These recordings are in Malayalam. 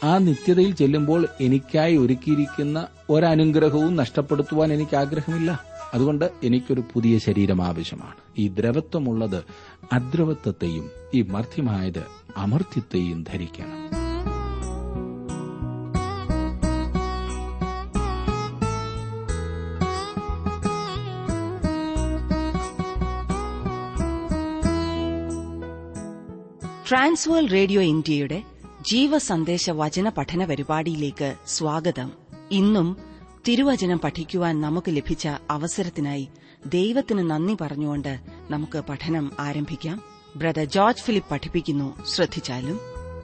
ആ നിത്യതയിൽ ചെല്ലുമ്പോൾ എനിക്കായി ഒരുക്കിയിരിക്കുന്ന ഒരനുഗ്രഹവും നഷ്ടപ്പെടുത്തുവാൻ എനിക്ക് ആഗ്രഹമില്ല അതുകൊണ്ട് എനിക്കൊരു പുതിയ ശരീരം ആവശ്യമാണ് ഈ ദ്രവത്വമുള്ളത് അദ്രവത്വത്തെയും ഈ മർത്യമായത് അമർത്യത്തെയും ധരിക്കണം ട്രാൻസ്വേൾ റേഡിയോ ഇന്ത്യയുടെ ജീവസന്ദേശ വചന പഠന പരിപാടിയിലേക്ക് സ്വാഗതം ഇന്നും തിരുവചനം പഠിക്കുവാൻ നമുക്ക് ലഭിച്ച അവസരത്തിനായി ദൈവത്തിന് നന്ദി പറഞ്ഞുകൊണ്ട് നമുക്ക് പഠനം ആരംഭിക്കാം ബ്രദർ ജോർജ് ഫിലിപ്പ് പഠിപ്പിക്കുന്നു ശ്രദ്ധിച്ചാലും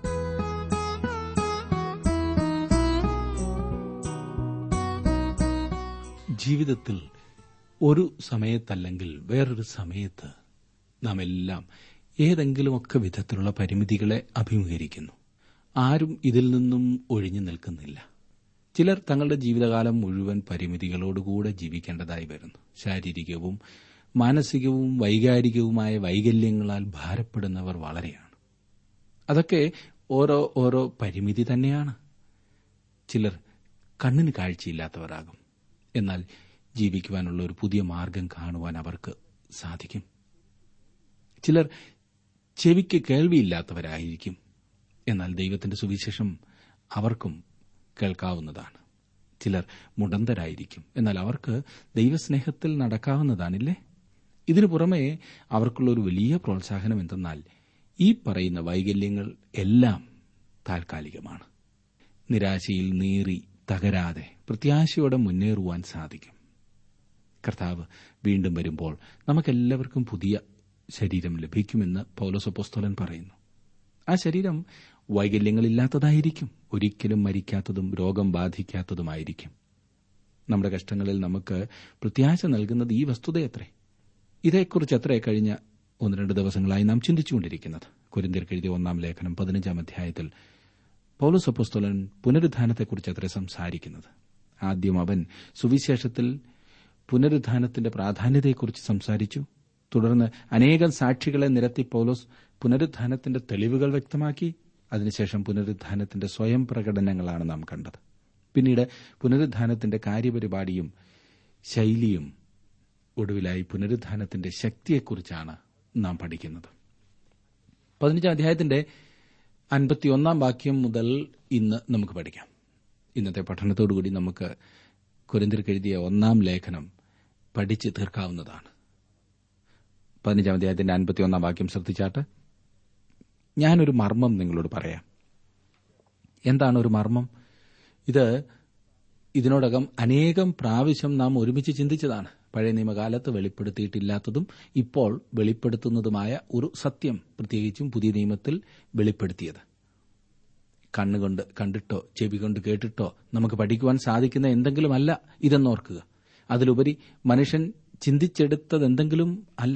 ജീവിതത്തിൽ ഒരു സമയത്തല്ലെങ്കിൽ വേറൊരു സമയത്ത് നാം എല്ലാം ഏതെങ്കിലുമൊക്കെ വിധത്തിലുള്ള പരിമിതികളെ അഭിമുഖീകരിക്കുന്നു ആരും ഇതിൽ നിന്നും ഒഴിഞ്ഞു നിൽക്കുന്നില്ല ചിലർ തങ്ങളുടെ ജീവിതകാലം മുഴുവൻ പരിമിതികളോടുകൂടെ ജീവിക്കേണ്ടതായി വരുന്നു ശാരീരികവും മാനസികവും വൈകാരികവുമായ വൈകല്യങ്ങളാൽ ഭാരപ്പെടുന്നവർ വളരെയാണ് അതൊക്കെ ഓരോ ഓരോ പരിമിതി തന്നെയാണ് ചിലർ കണ്ണിന് കാഴ്ചയില്ലാത്തവരാകും എന്നാൽ ജീവിക്കുവാനുള്ള ഒരു പുതിയ മാർഗം കാണുവാൻ അവർക്ക് സാധിക്കും ചിലർ ചെവിക്ക് കേൾവിയില്ലാത്തവരായിരിക്കും എന്നാൽ ദൈവത്തിന്റെ സുവിശേഷം അവർക്കും കേൾക്കാവുന്നതാണ് ചിലർ മുടന്തരായിരിക്കും എന്നാൽ അവർക്ക് ദൈവസ്നേഹത്തിൽ നടക്കാവുന്നതാണില്ലേ ഇതിനു പുറമെ അവർക്കുള്ള ഒരു വലിയ പ്രോത്സാഹനം എന്തെന്നാൽ ഈ പറയുന്ന വൈകല്യങ്ങൾ എല്ലാം താൽക്കാലികമാണ് നിരാശയിൽ നീറി തകരാതെ പ്രത്യാശയോടെ മുന്നേറുവാൻ സാധിക്കും കർത്താവ് വീണ്ടും വരുമ്പോൾ നമുക്കെല്ലാവർക്കും പുതിയ ശരീരം ലഭിക്കുമെന്ന് പൗലോസപ്പോസ്തോലൻ പറയുന്നു ആ ശരീരം വൈകല്യങ്ങളില്ലാത്തതായിരിക്കും ഒരിക്കലും മരിക്കാത്തതും രോഗം ബാധിക്കാത്തതുമായിരിക്കും നമ്മുടെ കഷ്ടങ്ങളിൽ നമുക്ക് പ്രത്യാശ നൽകുന്നത് ഈ വസ്തുതയത്രേ ഇതേക്കുറിച്ച് അത്രേ കഴിഞ്ഞ ഒന്ന് രണ്ട് ദിവസങ്ങളായി നാം ചിന്തിച്ചുകൊണ്ടിരിക്കുന്നത് കുരിന്തിർക്ക് എഴുതിയ ഒന്നാം ലേഖനം പതിനഞ്ചാം അധ്യായത്തിൽ പൗലോസ് അപ്പോസ്തോലൻ പുനരുദ്ധാനത്തെക്കുറിച്ച് അത്രേ സംസാരിക്കുന്നത് ആദ്യം അവൻ സുവിശേഷത്തിൽ പുനരുദ്ധാനത്തിന്റെ പ്രാധാന്യതയെക്കുറിച്ച് സംസാരിച്ചു തുടർന്ന് അനേകം സാക്ഷികളെ നിരത്തി പൗലോസ് പുനരുദ്ധാനത്തിന്റെ തെളിവുകൾ വ്യക്തമാക്കി അതിനുശേഷം പുനരുദ്ധാനത്തിന്റെ സ്വയം പ്രകടനങ്ങളാണ് നാം കണ്ടത് പിന്നീട് പുനരുദ്ധാനത്തിന്റെ കാര്യപരിപാടിയും ശൈലിയും ഒടുവിലായി പുനരുദ്ധാനത്തിന്റെ ശക്തിയെക്കുറിച്ചാണ് നാം പഠിക്കുന്നത് പതിനഞ്ചാം അധ്യായത്തിന്റെ അൻപത്തിയൊന്നാം വാക്യം മുതൽ ഇന്ന് നമുക്ക് പഠിക്കാം ഇന്നത്തെ പഠനത്തോടുകൂടി നമുക്ക് കുരന്തിർക്ക് എഴുതിയ ഒന്നാം ലേഖനം പഠിച്ച് തീർക്കാവുന്നതാണ് പതിനഞ്ചാം അധ്യായത്തിന്റെ അൻപത്തിയൊന്നാം വാക്യം ശ്രദ്ധിച്ചാട്ട് ഞാനൊരു മർമ്മം നിങ്ങളോട് പറയാം എന്താണ് ഒരു മർമ്മം ഇത് ഇതിനോടകം അനേകം പ്രാവശ്യം നാം ഒരുമിച്ച് ചിന്തിച്ചതാണ് പഴയ നിയമകാലത്ത് വെളിപ്പെടുത്തിയിട്ടില്ലാത്തതും ഇപ്പോൾ വെളിപ്പെടുത്തുന്നതുമായ ഒരു സത്യം പ്രത്യേകിച്ചും പുതിയ നിയമത്തിൽ വെളിപ്പെടുത്തിയത് കണ്ണുകൊണ്ട് കണ്ടിട്ടോ ചെവി കൊണ്ട് കേട്ടിട്ടോ നമുക്ക് പഠിക്കുവാൻ സാധിക്കുന്ന എന്തെങ്കിലുമല്ല ഇതെന്നോർക്കുക അതിലുപരി മനുഷ്യൻ ചിന്തിച്ചെടുത്തതെന്തെങ്കിലും അല്ല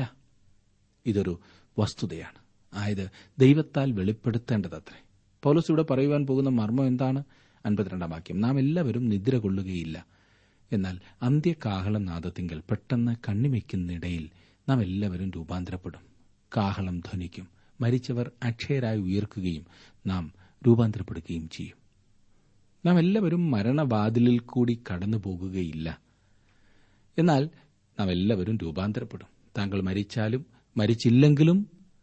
ഇതൊരു വസ്തുതയാണ് ആയത് ദൈവത്താൽ വെളിപ്പെടുത്തേണ്ടതത്രേ പൗലോസ് ഇവിടെ പറയുവാൻ പോകുന്ന മർമ്മം എന്താണ് അൻപത്തിരണ്ടാം വാക്യം നാം എല്ലാവരും നിദ്ര കൊള്ളുകയില്ല എന്നാൽ അന്ത്യകാഹളം നാദത്തിങ്കൽ പെട്ടെന്ന് കണ്ണിമയ്ക്കുന്നിടയിൽ നാം എല്ലാവരും രൂപാന്തരപ്പെടും കാഹളം ധ്വനിക്കും മരിച്ചവർ അക്ഷയരായി ഉയർക്കുകയും നാം രൂപാന്തരപ്പെടുകയും ചെയ്യും നാം എല്ലാവരും മരണവാതിലിൽ കൂടി കടന്നു പോകുകയില്ല എന്നാൽ നാം എല്ലാവരും രൂപാന്തരപ്പെടും താങ്കൾ മരിച്ചാലും മരിച്ചില്ലെങ്കിലും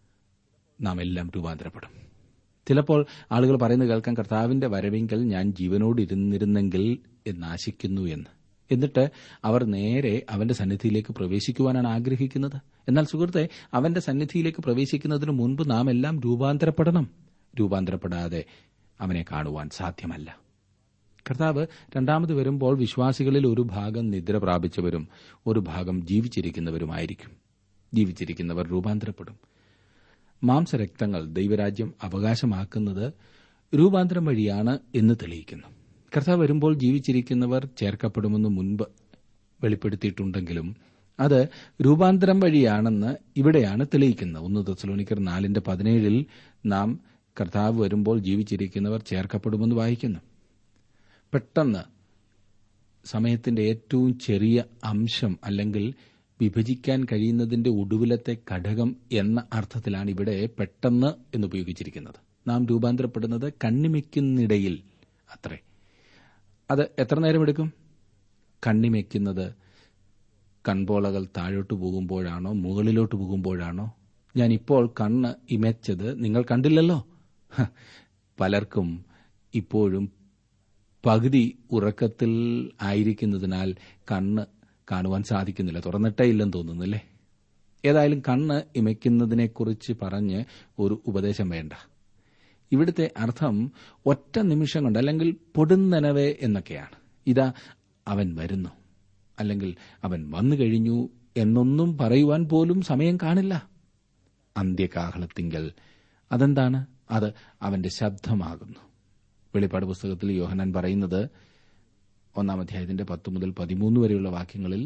നാം എല്ലാം രൂപാന്തരപ്പെടും ചിലപ്പോൾ ആളുകൾ പറയുന്നത് കേൾക്കാൻ കർത്താവിന്റെ വരവിങ്കൽ ഞാൻ ജീവനോടിരുന്നിരുന്നെങ്കിൽ എന്നാശിക്കുന്നു എന്ന് എന്നിട്ട് അവർ നേരെ അവന്റെ സന്നിധിയിലേക്ക് പ്രവേശിക്കുവാനാണ് ആഗ്രഹിക്കുന്നത് എന്നാൽ സുഹൃത്തെ അവന്റെ സന്നിധിയിലേക്ക് പ്രവേശിക്കുന്നതിന് മുൻപ് നാം എല്ലാം രൂപാന്തരപ്പെടണം രൂപാന്തരപ്പെടാതെ അവനെ കാണുവാൻ സാധ്യമല്ല കർത്താവ് രണ്ടാമത് വരുമ്പോൾ വിശ്വാസികളിൽ ഒരു ഭാഗം നിദ്ര പ്രാപിച്ചവരും ഒരു ഭാഗം ജീവിച്ചിരിക്കുന്നവരുമായിരിക്കും ജീവിച്ചിരിക്കുന്നവർ രൂപാന്തരപ്പെടും മാംസരക്തങ്ങൾ ദൈവരാജ്യം അവകാശമാക്കുന്നത് രൂപാന്തരം വഴിയാണ് എന്ന് തെളിയിക്കുന്നു കർത്താവ് വരുമ്പോൾ ജീവിച്ചിരിക്കുന്നവർ ചേർക്കപ്പെടുമെന്ന് മുൻപ് വെളിപ്പെടുത്തിയിട്ടുണ്ടെങ്കിലും അത് രൂപാന്തരം വഴിയാണെന്ന് ഇവിടെയാണ് തെളിയിക്കുന്നത് ഒന്ന് ദസ്ലോണിക്കർ നാലിന്റെ പതിനേഴിൽ നാം കർത്താവ് വരുമ്പോൾ ജീവിച്ചിരിക്കുന്നവർ ചേർക്കപ്പെടുമെന്ന് വായിക്കുന്നു പെട്ടെന്ന് സമയത്തിന്റെ ഏറ്റവും ചെറിയ അംശം അല്ലെങ്കിൽ വിഭജിക്കാൻ കഴിയുന്നതിന്റെ ഒടുവിലത്തെ ഘടകം എന്ന അർത്ഥത്തിലാണ് ഇവിടെ പെട്ടെന്ന് എന്ന് ഉപയോഗിച്ചിരിക്കുന്നത് നാം രൂപാന്തരപ്പെടുന്നത് കണ്ണിമയ്ക്കുന്നിടയിൽ അത്രേ അത് എത്ര നേരമെടുക്കും കണ്ണിമയ്ക്കുന്നത് കൺപോളകൾ താഴോട്ട് പോകുമ്പോഴാണോ മുകളിലോട്ട് പോകുമ്പോഴാണോ ഞാൻ ഇപ്പോൾ കണ്ണ് ഇമച്ചത് നിങ്ങൾ കണ്ടില്ലല്ലോ ഹ, പലർക്കും ഇപ്പോഴും പകുതി ഉറക്കത്തിൽ ആയിരിക്കുന്നതിനാൽ കണ്ണ് കാണുവാൻ സാധിക്കുന്നില്ല തുറന്നിട്ടേ ഇല്ലെന്ന് തോന്നുന്നില്ലേ ഏതായാലും കണ്ണ് ഇമയ്ക്കുന്നതിനെക്കുറിച്ച് പറഞ്ഞ് ഒരു ഉപദേശം വേണ്ട ഇവിടുത്തെ അർത്ഥം ഒറ്റ നിമിഷം കൊണ്ട് അല്ലെങ്കിൽ പൊടുന്നനവേ എന്നൊക്കെയാണ് ഇതാ അവൻ വരുന്നു അല്ലെങ്കിൽ അവൻ വന്നു കഴിഞ്ഞു എന്നൊന്നും പറയുവാൻ പോലും സമയം കാണില്ല അന്ത്യകാഹളത്തിങ്കൽ അതെന്താണ് അത് അവന്റെ ശബ്ദമാകുന്നു വെളിപ്പാട് പുസ്തകത്തിൽ യോഹനാൻ പറയുന്നത് ഒന്നാം അധ്യായത്തിന്റെ പത്ത് മുതൽ പതിമൂന്ന് വരെയുള്ള വാക്യങ്ങളിൽ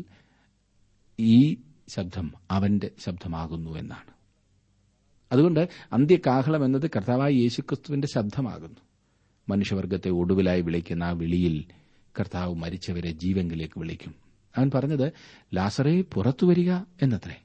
ഈ ശബ്ദം അവന്റെ ശബ്ദമാകുന്നു എന്നാണ് അതുകൊണ്ട് അന്ത്യകാഹളം എന്നത് കർത്താവായ യേശുക്രിസ്തുവിന്റെ ശബ്ദമാകുന്നു മനുഷ്യവർഗത്തെ ഒടുവിലായി വിളിക്കുന്ന ആ വിളിയിൽ കർത്താവ് മരിച്ചവരെ ജീവങ്കിലേക്ക് വിളിക്കും അവൻ പറഞ്ഞത് ലാസറേ പുറത്തു വരിക എന്നത്രേ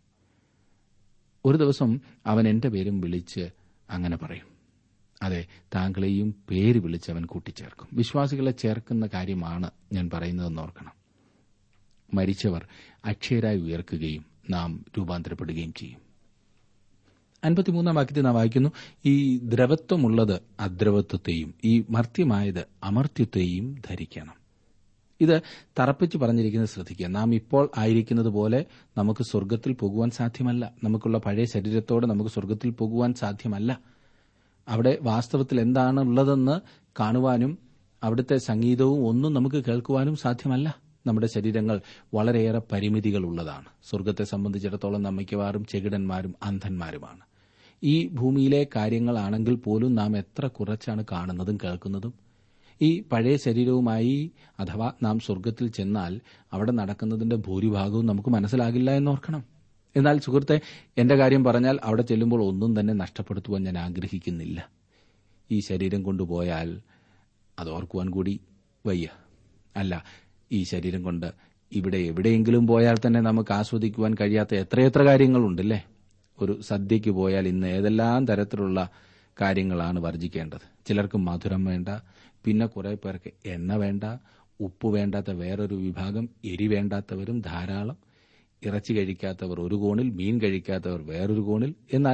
ഒരു ദിവസം അവൻ എന്റെ പേരും വിളിച്ച് അങ്ങനെ പറയും അതെ താങ്കളെയും പേര് വിളിച്ച് അവൻ കൂട്ടിച്ചേർക്കും വിശ്വാസികളെ ചേർക്കുന്ന കാര്യമാണ് ഞാൻ പറയുന്നതെന്ന് ഓർക്കണം മരിച്ചവർ അക്ഷയരായി ഉയർക്കുകയും നാം രൂപാന്തരപ്പെടുകയും ചെയ്യും അൻപത്തിമൂന്നാം വാക്യത്തിൽ നാം വായിക്കുന്നു ഈ ദ്രവത്വമുള്ളത് അദ്രവത്വത്തെയും ഈ മർത്യമായത് അമർത്യത്തെയും ധരിക്കണം ഇത് തറപ്പിച്ച് പറഞ്ഞിരിക്കുന്നത് ശ്രദ്ധിക്കുക നാം ഇപ്പോൾ ആയിരിക്കുന്നത് പോലെ നമുക്ക് സ്വർഗത്തിൽ പോകുവാൻ സാധ്യമല്ല നമുക്കുള്ള പഴയ ശരീരത്തോടെ നമുക്ക് സ്വർഗത്തിൽ പോകുവാൻ സാധ്യമല്ല അവിടെ വാസ്തവത്തിൽ എന്താണ് ഉള്ളതെന്ന് കാണുവാനും അവിടുത്തെ സംഗീതവും ഒന്നും നമുക്ക് കേൾക്കുവാനും സാധ്യമല്ല നമ്മുടെ ശരീരങ്ങൾ വളരെയേറെ പരിമിതികൾ ഉള്ളതാണ് സ്വർഗത്തെ സംബന്ധിച്ചിടത്തോളം നാം മിക്കവാറും ചെകിടന്മാരും അന്ധന്മാരുമാണ് ഈ ഭൂമിയിലെ കാര്യങ്ങളാണെങ്കിൽ പോലും നാം എത്ര കുറച്ചാണ് കാണുന്നതും കേൾക്കുന്നതും ഈ പഴയ ശരീരവുമായി അഥവാ നാം സ്വർഗത്തിൽ ചെന്നാൽ അവിടെ നടക്കുന്നതിന്റെ ഭൂരിഭാഗവും നമുക്ക് മനസ്സിലാകില്ല എന്നോർക്കണം എന്നാൽ സുഹൃത്തെ എന്റെ കാര്യം പറഞ്ഞാൽ അവിടെ ചെല്ലുമ്പോൾ ഒന്നും തന്നെ നഷ്ടപ്പെടുത്തുവാൻ ഞാൻ ആഗ്രഹിക്കുന്നില്ല ഈ ശരീരം കൊണ്ടുപോയാൽ അത് ഓർക്കുവാൻ കൂടി വയ്യ അല്ല ഈ ശരീരം കൊണ്ട് ഇവിടെ എവിടെയെങ്കിലും പോയാൽ തന്നെ നമുക്ക് ആസ്വദിക്കുവാൻ കഴിയാത്ത എത്രയെത്ര കാര്യങ്ങളുണ്ടല്ലേ ഒരു സദ്യയ്ക്ക് പോയാൽ ഇന്ന് ഏതെല്ലാം തരത്തിലുള്ള കാര്യങ്ങളാണ് വർജിക്കേണ്ടത് ചിലർക്ക് മധുരം വേണ്ട പിന്നെ കുറെ പേർക്ക് എണ്ണ വേണ്ട ഉപ്പ് വേണ്ടാത്ത വേറൊരു വിഭാഗം എരി വേണ്ടാത്തവരും ധാരാളം ഇറച്ചി കഴിക്കാത്തവർ ഒരു കോണിൽ മീൻ കഴിക്കാത്തവർ വേറൊരു കോണിൽ എന്നാൽ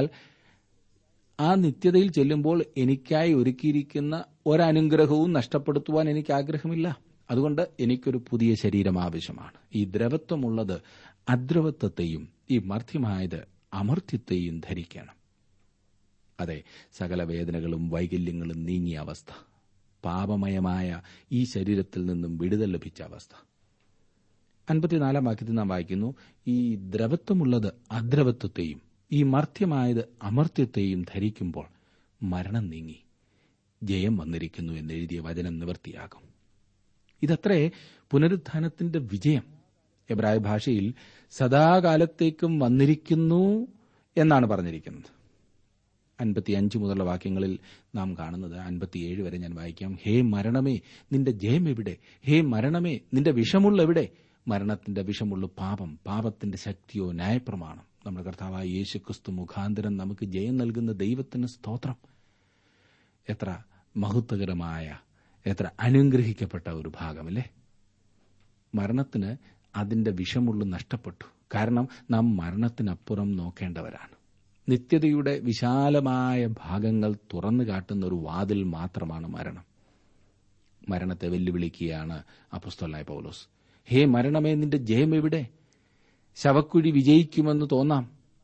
ആ നിത്യതയിൽ ചെല്ലുമ്പോൾ എനിക്കായി ഒരുക്കിയിരിക്കുന്ന ഒരനുഗ്രഹവും നഷ്ടപ്പെടുത്തുവാൻ എനിക്ക് ആഗ്രഹമില്ല അതുകൊണ്ട് എനിക്കൊരു പുതിയ ശരീരം ആവശ്യമാണ് ഈ ദ്രവത്വമുള്ളത് അദ്രവത്വത്തെയും ഈ മർത്യമായത് അമർത്യത്തെയും ധരിക്കണം അതെ സകല വേദനകളും വൈകല്യങ്ങളും നീങ്ങിയ അവസ്ഥ പാപമയമായ ഈ ശരീരത്തിൽ നിന്നും വിടുതൽ ലഭിച്ച അവസ്ഥ അൻപത്തിനാലാം വാക്യത്തിൽ നാം വായിക്കുന്നു ഈ ദ്രവത്വമുള്ളത് അദ്രവത്വത്തെയും ഈ മർത്യമായത് അമർത്യത്തെയും ധരിക്കുമ്പോൾ മരണം നീങ്ങി ജയം വന്നിരിക്കുന്നു എന്നെഴുതിയ വചനം നിവൃത്തിയാകും ഇതത്രേ പുനരുത്ഥാനത്തിന്റെ വിജയം എബ്രായ ഭാഷയിൽ സദാകാലത്തേക്കും വന്നിരിക്കുന്നു എന്നാണ് പറഞ്ഞിരിക്കുന്നത് അൻപത്തിയഞ്ച് മുതലുള്ള വാക്യങ്ങളിൽ നാം കാണുന്നത് അൻപത്തിയേഴ് വരെ ഞാൻ വായിക്കാം ഹേ മരണമേ നിന്റെ ജയം എവിടെ ഹേ മരണമേ നിന്റെ വിഷമുള്ള എവിടെ മരണത്തിന്റെ വിഷമുള്ള പാപം പാപത്തിന്റെ ശക്തിയോ ന്യായപ്രമാണം നമ്മുടെ കർത്താവായ യേശു ക്രിസ്തു മുഖാന്തരം നമുക്ക് ജയം നൽകുന്ന ദൈവത്തിന് സ്തോത്രം എത്ര മഹത്വകരമായ എത്ര അനുഗ്രഹിക്കപ്പെട്ട ഒരു ഭാഗമല്ലേ മരണത്തിന് അതിന്റെ വിഷമുള്ള നഷ്ടപ്പെട്ടു കാരണം നാം മരണത്തിനപ്പുറം നോക്കേണ്ടവരാണ് നിത്യതയുടെ വിശാലമായ ഭാഗങ്ങൾ തുറന്നു കാട്ടുന്ന ഒരു വാതിൽ മാത്രമാണ് മരണം മരണത്തെ വെല്ലുവിളിക്കുകയാണ് അപ്പസ്തോലായ പൗലോസ് ഹേ മരണമേ നിന്റെ ജയം എവിടെ ശവക്കുഴി വിജയിക്കുമെന്ന് തോന്നാം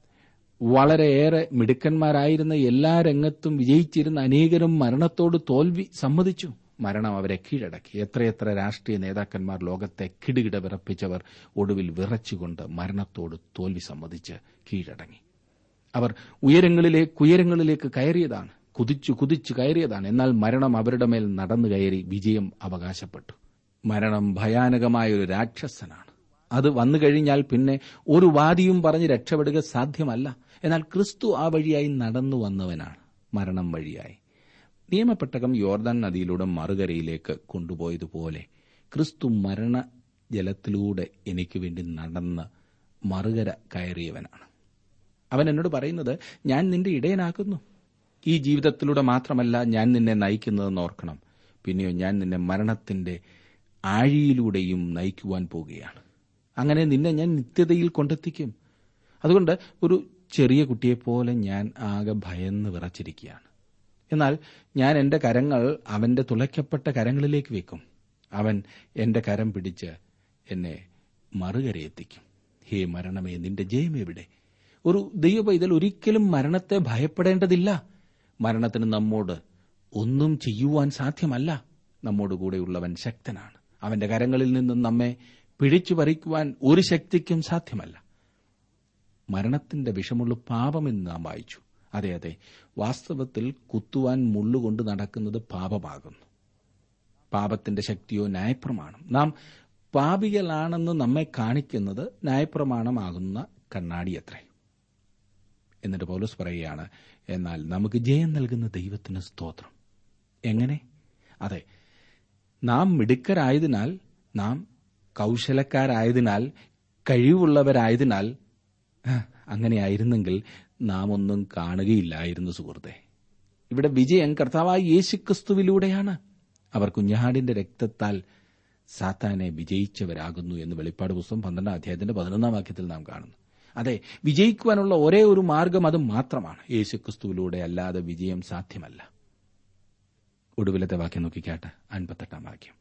വളരെയേറെ മിടുക്കന്മാരായിരുന്ന എല്ലാ രംഗത്തും വിജയിച്ചിരുന്ന അനേകരും മരണത്തോട് തോൽവി സമ്മതിച്ചു മരണം അവരെ കീഴടക്കി എത്രയെത്ര രാഷ്ട്രീയ നേതാക്കന്മാർ ലോകത്തെ കിടുകിട വിറപ്പിച്ചവർ ഒടുവിൽ വിറച്ചുകൊണ്ട് മരണത്തോട് തോൽവി സമ്മതിച്ച് കീഴടങ്ങി അവർ ഉയരങ്ങളിലേക്ക് ഉയരങ്ങളിലേക്ക് കയറിയതാണ് കുതിച്ചു കുതിച്ചു കയറിയതാണ് എന്നാൽ മരണം അവരുടെ മേൽ നടന്നു കയറി വിജയം അവകാശപ്പെട്ടു മരണം ഭയാനകമായ ഒരു രാക്ഷസനാണ് അത് വന്നു കഴിഞ്ഞാൽ പിന്നെ ഒരു വാദിയും പറഞ്ഞ് രക്ഷപ്പെടുക സാധ്യമല്ല എന്നാൽ ക്രിസ്തു ആ വഴിയായി നടന്നു വന്നവനാണ് മരണം വഴിയായി നിയമപ്പെട്ടകം യോർദാൻ നദിയിലൂടെ മറുകരയിലേക്ക് കൊണ്ടുപോയതുപോലെ ക്രിസ്തു മരണ ജലത്തിലൂടെ എനിക്ക് വേണ്ടി നടന്ന് മറുകര കയറിയവനാണ് അവൻ എന്നോട് പറയുന്നത് ഞാൻ നിന്റെ ഇടയനാക്കുന്നു ഈ ജീവിതത്തിലൂടെ മാത്രമല്ല ഞാൻ നിന്നെ നയിക്കുന്നതെന്ന് ഓർക്കണം പിന്നെയോ ഞാൻ നിന്നെ മരണത്തിന്റെ ആഴിയിലൂടെയും നയിക്കുവാൻ പോകുകയാണ് അങ്ങനെ നിന്നെ ഞാൻ നിത്യതയിൽ കൊണ്ടെത്തിക്കും അതുകൊണ്ട് ഒരു ചെറിയ കുട്ടിയെപ്പോലെ ഞാൻ ആകെ ഭയന്ന് വിറച്ചിരിക്കുകയാണ് എന്നാൽ ഞാൻ എന്റെ കരങ്ങൾ അവന്റെ തുളയ്ക്കപ്പെട്ട കരങ്ങളിലേക്ക് വെക്കും അവൻ എന്റെ കരം പിടിച്ച് എന്നെ മറുകരയെത്തിക്കും ഹേ മരണമേ നിന്റെ ജയം എവിടെ ഒരു ദൈവ പൈതൽ ഒരിക്കലും മരണത്തെ ഭയപ്പെടേണ്ടതില്ല മരണത്തിന് നമ്മോട് ഒന്നും ചെയ്യുവാൻ സാധ്യമല്ല നമ്മോട് കൂടെയുള്ളവൻ ശക്തനാണ് അവന്റെ കരങ്ങളിൽ നിന്നും നമ്മെ പിടിച്ചു പറിക്കുവാൻ ഒരു ശക്തിക്കും സാധ്യമല്ല മരണത്തിന്റെ വിഷമുള്ള പാപമെന്ന് നാം വായിച്ചു അതെ അതെ വാസ്തവത്തിൽ കുത്തുവാൻ മുള്ളുകൊണ്ട് നടക്കുന്നത് പാപമാകുന്നു പാപത്തിന്റെ ശക്തിയോ ന്യായപ്രമാണം നാം പാപികളാണെന്ന് നമ്മെ കാണിക്കുന്നത് ന്യായപ്രമാണമാകുന്ന കണ്ണാടിയത്രേ എന്നിട്ട് പൗലോസ് പറയുകയാണ് എന്നാൽ നമുക്ക് ജയം നൽകുന്ന ദൈവത്തിന് സ്തോത്രം എങ്ങനെ അതെ നാം മിടുക്കരായതിനാൽ നാം കൗശലക്കാരായതിനാൽ കഴിവുള്ളവരായതിനാൽ അങ്ങനെയായിരുന്നെങ്കിൽ നാം ഒന്നും കാണുകയില്ലായിരുന്നു സുഹൃത്തെ ഇവിടെ വിജയം കർത്താവായ യേശുക്രിസ്തുവിലൂടെയാണ് അവർ കുഞ്ഞാടിന്റെ രക്തത്താൽ സാത്താനെ വിജയിച്ചവരാകുന്നു എന്ന് വെളിപ്പാട് പുസ്തകം പന്ത്രണ്ടാം അധ്യായത്തിന്റെ പതിനൊന്നാം വാക്യത്തിൽ നാം കാണുന്നു അതെ വിജയിക്കുവാനുള്ള ഒരേ ഒരു മാർഗം അത് മാത്രമാണ് യേശുക്രിസ്തുവിലൂടെ അല്ലാതെ വിജയം സാധ്യമല്ല ഒടുവിലത്തെ വാക്യം നോക്കിക്കാട്ടെ അൻപത്തെട്ടാം വാക്യം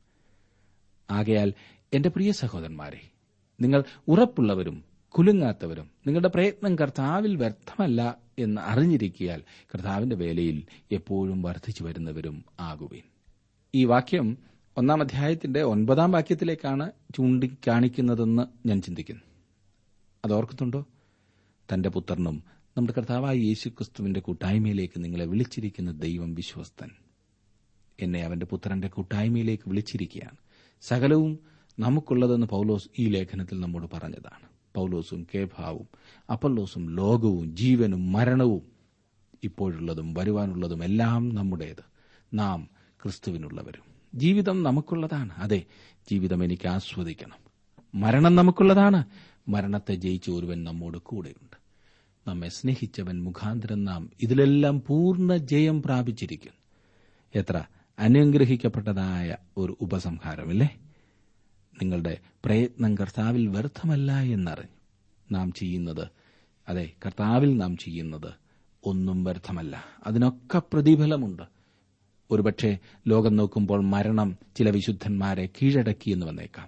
ആകയാൽ എന്റെ പ്രിയ സഹോദരന്മാരെ നിങ്ങൾ ഉറപ്പുള്ളവരും കുലുങ്ങാത്തവരും നിങ്ങളുടെ പ്രയത്നം കർത്താവിൽ വ്യർത്ഥമല്ല എന്ന് അറിഞ്ഞിരിക്കിയാൽ കർത്താവിന്റെ വേലയിൽ എപ്പോഴും വർദ്ധിച്ചു വരുന്നവരും ആകുവിൻ ഈ വാക്യം ഒന്നാം അധ്യായത്തിന്റെ ഒൻപതാം വാക്യത്തിലേക്കാണ് ചൂണ്ടിക്കാണിക്കുന്നതെന്ന് ഞാൻ ചിന്തിക്കുന്നു അതോർക്കുന്നുണ്ടോ തന്റെ പുത്രനും നമ്മുടെ കർത്താവായ യേശു ക്രിസ്തുവിന്റെ കൂട്ടായ്മയിലേക്ക് നിങ്ങളെ വിളിച്ചിരിക്കുന്ന ദൈവം വിശ്വസ്തൻ എന്നെ അവന്റെ പുത്രന്റെ കൂട്ടായ്മയിലേക്ക് വിളിച്ചിരിക്കുകയാണ് സകലവും നമുക്കുള്ളതെന്ന് പൗലോസ് ഈ ലേഖനത്തിൽ നമ്മോട് പറഞ്ഞതാണ് പൗലോസും കേഭാവും അപ്പല്ലോസും ലോകവും ജീവനും മരണവും ഇപ്പോഴുള്ളതും വരുവാനുള്ളതും എല്ലാം നമ്മുടേത് നാം ക്രിസ്തുവിനുള്ളവരും ജീവിതം നമുക്കുള്ളതാണ് അതെ ജീവിതം എനിക്ക് ആസ്വദിക്കണം മരണം നമുക്കുള്ളതാണ് മരണത്തെ ജയിച്ച ഒരുവൻ നമ്മോട് കൂടെയുണ്ട് നമ്മെ സ്നേഹിച്ചവൻ മുഖാന്തരം നാം ഇതിലെല്ലാം പൂർണ്ണ ജയം പ്രാപിച്ചിരിക്കുന്നു എത്ര അനുഗ്രഹിക്കപ്പെട്ടതായ ഒരു ഉപസംഹാരമില്ലേ നിങ്ങളുടെ പ്രയത്നം കർത്താവിൽ വ്യർത്ഥമല്ല എന്നറിഞ്ഞു നാം ചെയ്യുന്നത് അതെ കർത്താവിൽ നാം ചെയ്യുന്നത് ഒന്നും വ്യർത്ഥമല്ല അതിനൊക്കെ പ്രതിഫലമുണ്ട് ഒരുപക്ഷെ ലോകം നോക്കുമ്പോൾ മരണം ചില വിശുദ്ധന്മാരെ കീഴടക്കിയെന്ന് വന്നേക്കാം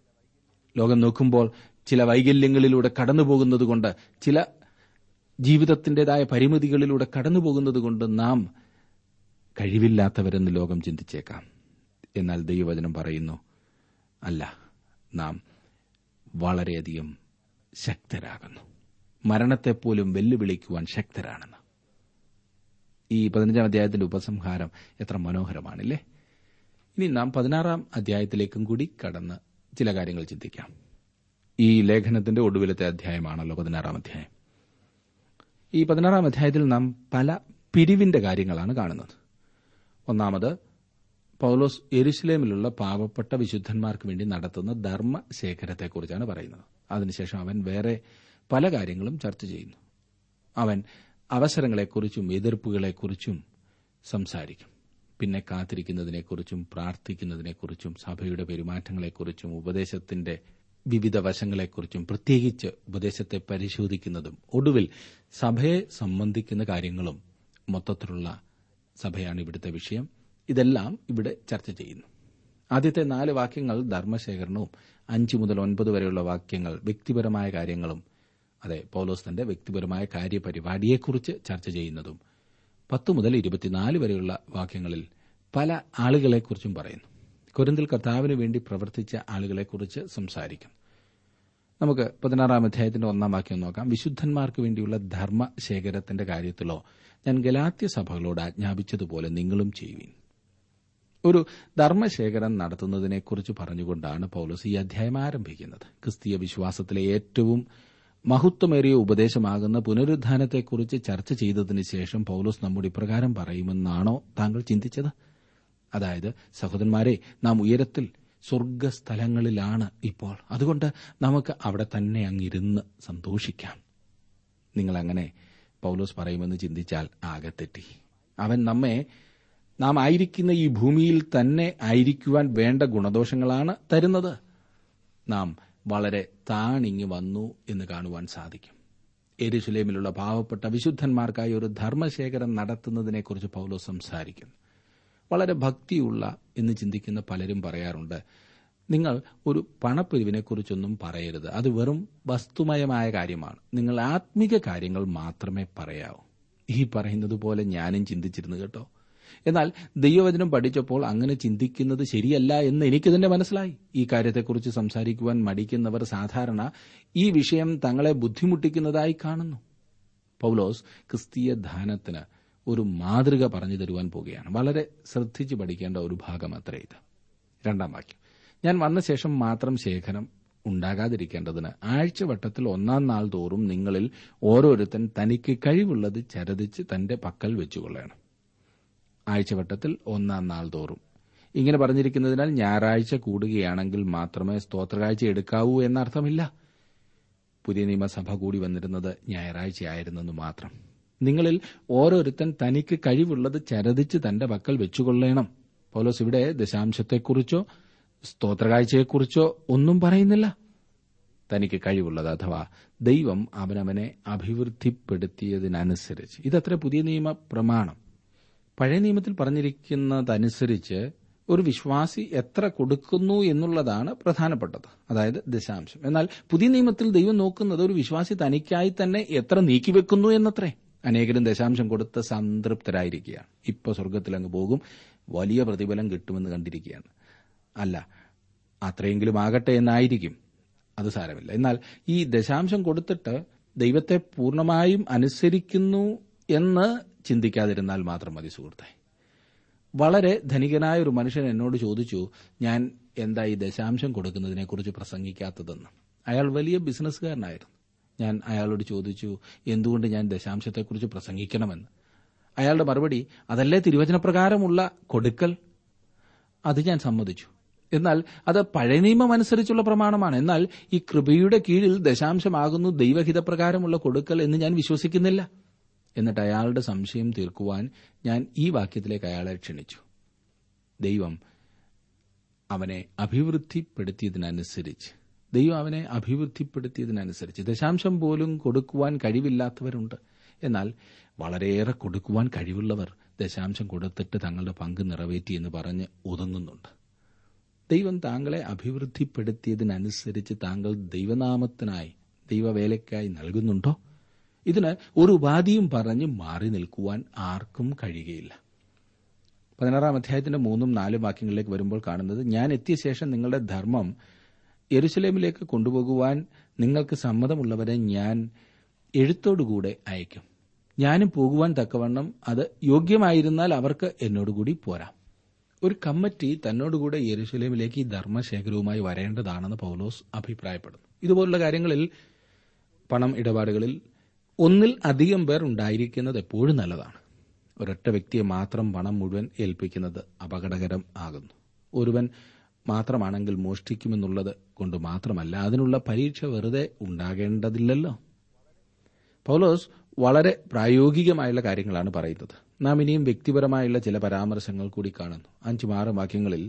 ലോകം നോക്കുമ്പോൾ ചില വൈകല്യങ്ങളിലൂടെ കടന്നുപോകുന്നതുകൊണ്ട് ചില ജീവിതത്തിന്റേതായ പരിമിതികളിലൂടെ കടന്നുപോകുന്നതുകൊണ്ട് നാം കഴിവില്ലാത്തവരെന്ന് ലോകം ചിന്തിച്ചേക്കാം എന്നാൽ ദൈവവചനം പറയുന്നു അല്ല നാം വളരെയധികം ശക്തരാകുന്നു മരണത്തെപ്പോലും വെല്ലുവിളിക്കുവാൻ ശക്തരാണെന്ന് ഈ പതിനഞ്ചാം അധ്യായത്തിന്റെ ഉപസംഹാരം എത്ര മനോഹരമാണില്ലേ ഇനി നാം പതിനാറാം അധ്യായത്തിലേക്കും കൂടി കടന്ന് ചില കാര്യങ്ങൾ ചിന്തിക്കാം ഈ ലേഖനത്തിന്റെ ഒടുവിലത്തെ അധ്യായമാണല്ലോ പതിനാറാം അധ്യായം ഈ പതിനാറാം അധ്യായത്തിൽ നാം പല പിരിവിന്റെ കാര്യങ്ങളാണ് കാണുന്നത് ഒന്നാമത് പൌലോസ് എരുസലേമിലുള്ള പാവപ്പെട്ട വിശുദ്ധന്മാർക്ക് വേണ്ടി നടത്തുന്ന ധർമ്മശേഖരത്തെക്കുറിച്ചാണ് പറയുന്നത് അതിനുശേഷം അവൻ വേറെ പല കാര്യങ്ങളും ചർച്ച ചെയ്യുന്നു അവൻ അവസരങ്ങളെക്കുറിച്ചും എതിർപ്പുകളെക്കുറിച്ചും സംസാരിക്കും പിന്നെ കാത്തിരിക്കുന്നതിനെക്കുറിച്ചും പ്രാർത്ഥിക്കുന്നതിനെക്കുറിച്ചും സഭയുടെ പെരുമാറ്റങ്ങളെക്കുറിച്ചും ഉപദേശത്തിന്റെ വിവിധ വശങ്ങളെക്കുറിച്ചും പ്രത്യേകിച്ച് ഉപദേശത്തെ പരിശോധിക്കുന്നതും ഒടുവിൽ സഭയെ സംബന്ധിക്കുന്ന കാര്യങ്ങളും മൊത്തത്തിലുള്ള സഭയാണ് ഇവിടുത്തെ വിഷയം ഇതെല്ലാം ഇവിടെ ചർച്ച ചെയ്യുന്നു ആദ്യത്തെ നാല് വാക്യങ്ങൾ ധർമ്മശേഖരണവും അഞ്ച് മുതൽ ഒൻപത് വരെയുള്ള വാക്യങ്ങൾ വ്യക്തിപരമായ കാര്യങ്ങളും അതെ പൌലോസ് തന്റെ വ്യക്തിപരമായ കാര്യപരിപാടിയെക്കുറിച്ച് ചർച്ച ചെയ്യുന്നതും പത്ത് മുതൽ ഇരുപത്തിനാല് വരെയുള്ള വാക്യങ്ങളിൽ പല ആളുകളെക്കുറിച്ചും പറയുന്നു കൊരിന്തിൽ കർത്താവിന് വേണ്ടി പ്രവർത്തിച്ച ആളുകളെക്കുറിച്ച് സംസാരിക്കും നമുക്ക് പതിനാറാം അധ്യായത്തിന്റെ ഒന്നാം വാക്യം നോക്കാം വിശുദ്ധന്മാർക്ക് വേണ്ടിയുള്ള ധർമ്മശേഖരത്തിന്റെ കാര്യത്തിലോ ഞാൻ ഗലാത്യ സഭകളോട് ആജ്ഞാപിച്ചതുപോലെ നിങ്ങളും ചെയ്യുവിൻ ഒരു ധർമ്മശേഖരം നടത്തുന്നതിനെക്കുറിച്ച് പറഞ്ഞുകൊണ്ടാണ് പൌലോസ് ഈ അധ്യായം ആരംഭിക്കുന്നത് ക്രിസ്തീയ വിശ്വാസത്തിലെ ഏറ്റവും മഹത്വമേറിയ ഉപദേശമാകുന്ന പുനരുദ്ധാനത്തെക്കുറിച്ച് ചർച്ച ചെയ്തതിനു ശേഷം പൌലോസ് നമ്മോട് ഇപ്രകാരം പറയുമെന്നാണോ താങ്കൾ ചിന്തിച്ചത് അതായത് സഹോദരന്മാരെ നാം ഉയരത്തിൽ സ്വർഗസ്ഥലങ്ങളിലാണ് ഇപ്പോൾ അതുകൊണ്ട് നമുക്ക് അവിടെ തന്നെ അങ്ങിരുന്ന് സന്തോഷിക്കാം നിങ്ങൾ അങ്ങനെ പൌലോസ് പറയുമെന്ന് ചിന്തിച്ചാൽ ആകെ തെറ്റി അവൻ നമ്മെ നാം ആയിരിക്കുന്ന ഈ ഭൂമിയിൽ തന്നെ ആയിരിക്കുവാൻ വേണ്ട ഗുണദോഷങ്ങളാണ് തരുന്നത് നാം വളരെ താണിങ്ങി വന്നു എന്ന് കാണുവാൻ സാധിക്കും എരുശുലേമിലുള്ള പാവപ്പെട്ട വിശുദ്ധന്മാർക്കായി ഒരു ധർമ്മശേഖരം നടത്തുന്നതിനെക്കുറിച്ച് പൗലോ സംസാരിക്കുന്നു വളരെ ഭക്തിയുള്ള എന്ന് ചിന്തിക്കുന്ന പലരും പറയാറുണ്ട് നിങ്ങൾ ഒരു പണപ്പിരിവിനെക്കുറിച്ചൊന്നും പറയരുത് അത് വെറും വസ്തുമയമായ കാര്യമാണ് നിങ്ങൾ ആത്മിക കാര്യങ്ങൾ മാത്രമേ പറയാവൂ ഈ പറയുന്നത് പോലെ ഞാനും ചിന്തിച്ചിരുന്നു കേട്ടോ എന്നാൽ ദൈവവചനം പഠിച്ചപ്പോൾ അങ്ങനെ ചിന്തിക്കുന്നത് ശരിയല്ല എന്ന് എനിക്ക് തന്നെ മനസ്സിലായി ഈ കാര്യത്തെക്കുറിച്ച് സംസാരിക്കുവാൻ മടിക്കുന്നവർ സാധാരണ ഈ വിഷയം തങ്ങളെ ബുദ്ധിമുട്ടിക്കുന്നതായി കാണുന്നു പൗലോസ് ക്രിസ്തീയ ധാനത്തിന് ഒരു മാതൃക പറഞ്ഞു തരുവാൻ പോകുകയാണ് വളരെ ശ്രദ്ധിച്ചു പഠിക്കേണ്ട ഒരു ഭാഗം അത്ര ഇത് രണ്ടാം വാക്യം ഞാൻ വന്ന ശേഷം മാത്രം ശേഖരം ഉണ്ടാകാതിരിക്കേണ്ടതിന് ആഴ്ചവട്ടത്തിൽ ഒന്നാം നാൾ തോറും നിങ്ങളിൽ ഓരോരുത്തൻ തനിക്ക് കഴിവുള്ളത് ചരതിച്ച് തന്റെ പക്കൽ വെച്ചുകൊള്ളണം ആഴ്ചവട്ടത്തിൽ ഒന്നാം നാൾ തോറും ഇങ്ങനെ പറഞ്ഞിരിക്കുന്നതിനാൽ ഞായറാഴ്ച കൂടുകയാണെങ്കിൽ മാത്രമേ സ്തോത്രകാഴ്ച എടുക്കാവൂ എന്നർത്ഥമില്ല പുതിയ നിയമസഭ കൂടി വന്നിരുന്നത് ഞായറാഴ്ചയായിരുന്നെന്ന് മാത്രം നിങ്ങളിൽ ഓരോരുത്തൻ തനിക്ക് കഴിവുള്ളത് ചരതിച്ച് തന്റെ പക്കൽ വെച്ചുകൊള്ളണം പൗലോസ് ഇവിടെ ദശാംശത്തെക്കുറിച്ചോ സ്തോത്രകാഴ്ചയെക്കുറിച്ചോ ഒന്നും പറയുന്നില്ല തനിക്ക് കഴിവുള്ളത് അഥവാ ദൈവം അവനവനെ അഭിവൃദ്ധിപ്പെടുത്തിയതിനനുസരിച്ച് ഇതത്ര പുതിയ നിയമ പ്രമാണം പഴയ നിയമത്തിൽ പറഞ്ഞിരിക്കുന്നതനുസരിച്ച് ഒരു വിശ്വാസി എത്ര കൊടുക്കുന്നു എന്നുള്ളതാണ് പ്രധാനപ്പെട്ടത് അതായത് ദശാംശം എന്നാൽ പുതിയ നിയമത്തിൽ ദൈവം നോക്കുന്നത് ഒരു വിശ്വാസി തനിക്കായി തന്നെ എത്ര നീക്കിവെക്കുന്നു എന്നത്രേ അനേകരും ദശാംശം കൊടുത്ത് സംതൃപ്തരായിരിക്കുകയാണ് ഇപ്പോൾ സ്വർഗത്തിൽ അങ്ങ് പോകും വലിയ പ്രതിഫലം കിട്ടുമെന്ന് കണ്ടിരിക്കുകയാണ് അല്ല അത്രയെങ്കിലും ആകട്ടെ എന്നായിരിക്കും അത് സാരമില്ല എന്നാൽ ഈ ദശാംശം കൊടുത്തിട്ട് ദൈവത്തെ പൂർണ്ണമായും അനുസരിക്കുന്നു എന്ന് ചിന്തിക്കാതിരുന്നാൽ മാത്രം മതി സുഹൃത്തെ വളരെ ധനികനായ ഒരു മനുഷ്യൻ എന്നോട് ചോദിച്ചു ഞാൻ എന്താ ഈ ദശാംശം കൊടുക്കുന്നതിനെക്കുറിച്ച് പ്രസംഗിക്കാത്തതെന്ന് അയാൾ വലിയ ബിസിനസ്സുകാരനായിരുന്നു ഞാൻ അയാളോട് ചോദിച്ചു എന്തുകൊണ്ട് ഞാൻ ദശാംശത്തെക്കുറിച്ച് പ്രസംഗിക്കണമെന്ന് അയാളുടെ മറുപടി അതല്ലേ തിരുവചനപ്രകാരമുള്ള കൊടുക്കൽ അത് ഞാൻ സമ്മതിച്ചു എന്നാൽ അത് പഴയ നിയമം അനുസരിച്ചുള്ള പ്രമാണമാണ് എന്നാൽ ഈ കൃപയുടെ കീഴിൽ ദശാംശമാകുന്നു ദൈവഹിതപ്രകാരമുള്ള കൊടുക്കൽ എന്ന് ഞാൻ വിശ്വസിക്കുന്നില്ല എന്നിട്ട് അയാളുടെ സംശയം തീർക്കുവാൻ ഞാൻ ഈ വാക്യത്തിലേക്ക് അയാളെ ക്ഷണിച്ചു ദൈവം അവനെ അഭിവൃദ്ധിപ്പെടുത്തിയതിനനുസരിച്ച് ദൈവം അവനെ അഭിവൃദ്ധിപ്പെടുത്തിയതിനനുസരിച്ച് ദശാംശം പോലും കൊടുക്കുവാൻ കഴിവില്ലാത്തവരുണ്ട് എന്നാൽ വളരെയേറെ കൊടുക്കുവാൻ കഴിവുള്ളവർ ദശാംശം കൊടുത്തിട്ട് തങ്ങളുടെ പങ്ക് നിറവേറ്റി എന്ന് പറഞ്ഞ് ഒതുങ്ങുന്നുണ്ട് ദൈവം താങ്കളെ അഭിവൃദ്ധിപ്പെടുത്തിയതിനനുസരിച്ച് താങ്കൾ ദൈവനാമത്തിനായി ദൈവവേലയ്ക്കായി നൽകുന്നുണ്ടോ ഇതിന് ഒരു ഉപാധിയും പറഞ്ഞ് മാറി നിൽക്കുവാൻ ആർക്കും കഴിയുകയില്ല പതിനാറാം അധ്യായത്തിന്റെ മൂന്നും നാലും വാക്യങ്ങളിലേക്ക് വരുമ്പോൾ കാണുന്നത് ഞാൻ എത്തിയ ശേഷം നിങ്ങളുടെ ധർമ്മം യെരുസലേമിലേക്ക് കൊണ്ടുപോകുവാൻ നിങ്ങൾക്ക് സമ്മതമുള്ളവരെ ഞാൻ എഴുത്തോടുകൂടെ അയക്കും ഞാനും പോകുവാൻ തക്കവണ്ണം അത് യോഗ്യമായിരുന്നാൽ അവർക്ക് എന്നോടുകൂടി പോരാം ഒരു കമ്മിറ്റി തന്നോടുകൂടെ യെരുസലേമിലേക്ക് ഈ ധർമ്മശേഖരവുമായി വരേണ്ടതാണെന്ന് പൗലോസ് അഭിപ്രായപ്പെടുന്നു ഇതുപോലുള്ള കാര്യങ്ങളിൽ പണം ഇടപാടുകളിൽ ഒന്നിൽ അധികം പേർ ഉണ്ടായിരിക്കുന്നത് എപ്പോഴും നല്ലതാണ് ഒരൊറ്റ വ്യക്തിയെ മാത്രം പണം മുഴുവൻ ഏൽപ്പിക്കുന്നത് അപകടകരം ആകുന്നു ഒരുവൻ മാത്രമാണെങ്കിൽ മോഷ്ടിക്കുമെന്നുള്ളത് കൊണ്ട് മാത്രമല്ല അതിനുള്ള പരീക്ഷ വെറുതെ ഉണ്ടാകേണ്ടതില്ലല്ലോ പൗലോസ് വളരെ പ്രായോഗികമായുള്ള കാര്യങ്ങളാണ് പറയുന്നത് നാം ഇനിയും വ്യക്തിപരമായുള്ള ചില പരാമർശങ്ങൾ കൂടി കാണുന്നു അഞ്ചും ആറും വാക്യങ്ങളിൽ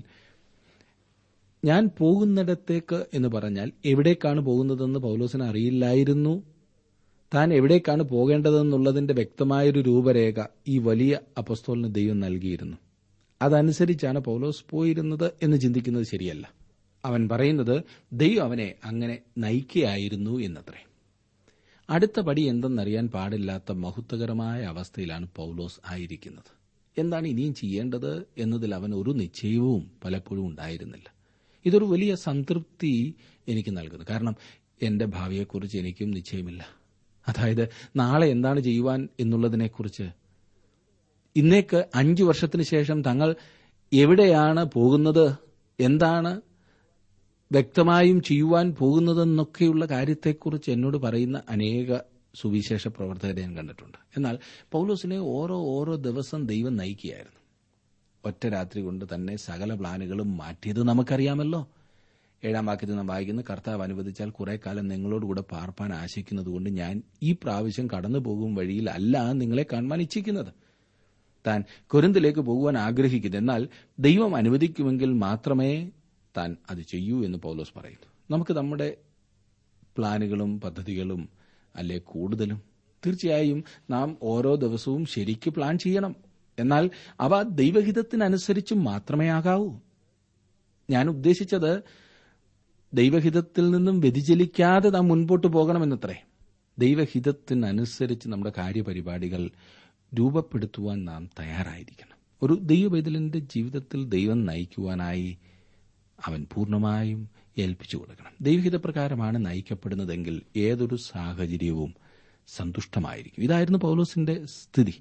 ഞാൻ പോകുന്നിടത്തേക്ക് എന്ന് പറഞ്ഞാൽ എവിടേക്കാണ് പോകുന്നതെന്ന് പൗലോസിന് അറിയില്ലായിരുന്നു താൻ എവിടേക്കാണ് പോകേണ്ടതെന്നുള്ളതിന്റെ വ്യക്തമായൊരു രൂപരേഖ ഈ വലിയ അപസ്തോലിന് ദൈവം നൽകിയിരുന്നു അതനുസരിച്ചാണ് പൗലോസ് പോയിരുന്നത് എന്ന് ചിന്തിക്കുന്നത് ശരിയല്ല അവൻ പറയുന്നത് ദൈവം അവനെ അങ്ങനെ നയിക്കുകയായിരുന്നു എന്നത്രേ അടുത്ത പടി എന്തെന്നറിയാൻ പാടില്ലാത്ത മഹത്വകരമായ അവസ്ഥയിലാണ് പൗലോസ് ആയിരിക്കുന്നത് എന്താണ് ഇനിയും ചെയ്യേണ്ടത് എന്നതിൽ അവൻ ഒരു നിശ്ചയവും പലപ്പോഴും ഉണ്ടായിരുന്നില്ല ഇതൊരു വലിയ സംതൃപ്തി എനിക്ക് നൽകുന്നു കാരണം എന്റെ ഭാവിയെക്കുറിച്ച് എനിക്കും നിശ്ചയമില്ല അതായത് നാളെ എന്താണ് ചെയ്യുവാൻ എന്നുള്ളതിനെക്കുറിച്ച് ഇന്നേക്ക് അഞ്ചു വർഷത്തിന് ശേഷം തങ്ങൾ എവിടെയാണ് പോകുന്നത് എന്താണ് വ്യക്തമായും ചെയ്യുവാൻ പോകുന്നതെന്നൊക്കെയുള്ള കാര്യത്തെക്കുറിച്ച് എന്നോട് പറയുന്ന അനേക സുവിശേഷ പ്രവർത്തകരെ ഞാൻ കണ്ടിട്ടുണ്ട് എന്നാൽ പൗലോസിനെ ഓരോ ഓരോ ദിവസം ദൈവം നയിക്കുകയായിരുന്നു ഒറ്റ രാത്രി കൊണ്ട് തന്നെ സകല പ്ലാനുകളും മാറ്റിയത് നമുക്കറിയാമല്ലോ ഏഴാം വാക്യത്തിൽ നാം വായിക്കുന്ന കർത്താവ് അനുവദിച്ചാൽ കുറെ കാലം നിങ്ങളോടുകൂടെ പാർപ്പാൻ ആശിക്കുന്നതുകൊണ്ട് ഞാൻ ഈ പ്രാവശ്യം കടന്നു പോകും വഴിയിൽ അല്ല നിങ്ങളെ കാണുവാൻ ഇച്ഛിക്കുന്നത് താൻ കൊരിന്തിലേക്ക് പോകുവാൻ ആഗ്രഹിക്കുന്നത് എന്നാൽ ദൈവം അനുവദിക്കുമെങ്കിൽ മാത്രമേ താൻ അത് ചെയ്യൂ എന്ന് പൗലോസ് പറയുന്നു നമുക്ക് നമ്മുടെ പ്ലാനുകളും പദ്ധതികളും അല്ലെ കൂടുതലും തീർച്ചയായും നാം ഓരോ ദിവസവും ശരിക്ക് പ്ലാൻ ചെയ്യണം എന്നാൽ അവ ദൈവഹിതത്തിനനുസരിച്ചും മാത്രമേ ആകാവൂ ഞാൻ ഉദ്ദേശിച്ചത് ദൈവഹിതത്തിൽ നിന്നും വ്യതിചലിക്കാതെ നാം മുൻപോട്ട് പോകണമെന്നത്രേ ദൈവഹിതത്തിനനുസരിച്ച് നമ്മുടെ കാര്യപരിപാടികൾ രൂപപ്പെടുത്തുവാൻ നാം തയ്യാറായിരിക്കണം ഒരു ദൈവബൈതലിന്റെ ജീവിതത്തിൽ ദൈവം നയിക്കുവാനായി അവൻ പൂർണ്ണമായും ഏൽപ്പിച്ചു കൊടുക്കണം ദൈവഹിതപ്രകാരമാണ് നയിക്കപ്പെടുന്നതെങ്കിൽ ഏതൊരു സാഹചര്യവും സന്തുഷ്ടമായിരിക്കും ഇതായിരുന്നു പൗലോസിന്റെ സ്ഥിതി